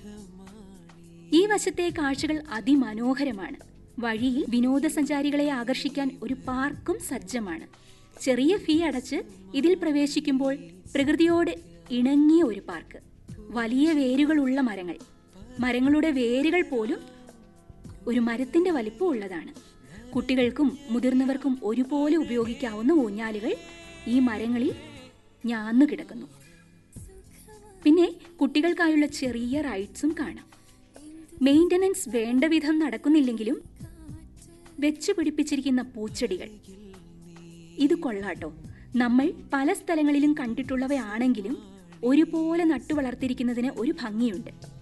ഈ വശത്തെ കാഴ്ചകൾ അതിമനോഹരമാണ് വഴിയിൽ വിനോദസഞ്ചാരികളെ ആകർഷിക്കാൻ ഒരു പാർക്കും സജ്ജമാണ് ചെറിയ ഫീ അടച്ച് ഇതിൽ പ്രവേശിക്കുമ്പോൾ പ്രകൃതിയോട് ഇണങ്ങിയ ഒരു പാർക്ക് വലിയ വേരുകളുള്ള മരങ്ങൾ മരങ്ങളുടെ വേരുകൾ പോലും ഒരു മരത്തിന്റെ വലിപ്പമുള്ളതാണ് കുട്ടികൾക്കും മുതിർന്നവർക്കും ഒരുപോലെ ഉപയോഗിക്കാവുന്ന ഊഞ്ഞാലുകൾ ഈ മരങ്ങളിൽ ഞാന്നു കിടക്കുന്നു പിന്നെ കുട്ടികൾക്കായുള്ള ചെറിയ റൈഡ്സും കാണാം മെയിൻ്റനൻസ് വേണ്ട വിധം നടക്കുന്നില്ലെങ്കിലും വെച്ചു പിടിപ്പിച്ചിരിക്കുന്ന പൂച്ചെടികൾ ഇത് കൊള്ളാട്ടോ നമ്മൾ പല സ്ഥലങ്ങളിലും കണ്ടിട്ടുള്ളവയാണെങ്കിലും ഒരുപോലെ നട്ടു വളർത്തിയിരിക്കുന്നതിന് ഒരു ഭംഗിയുണ്ട്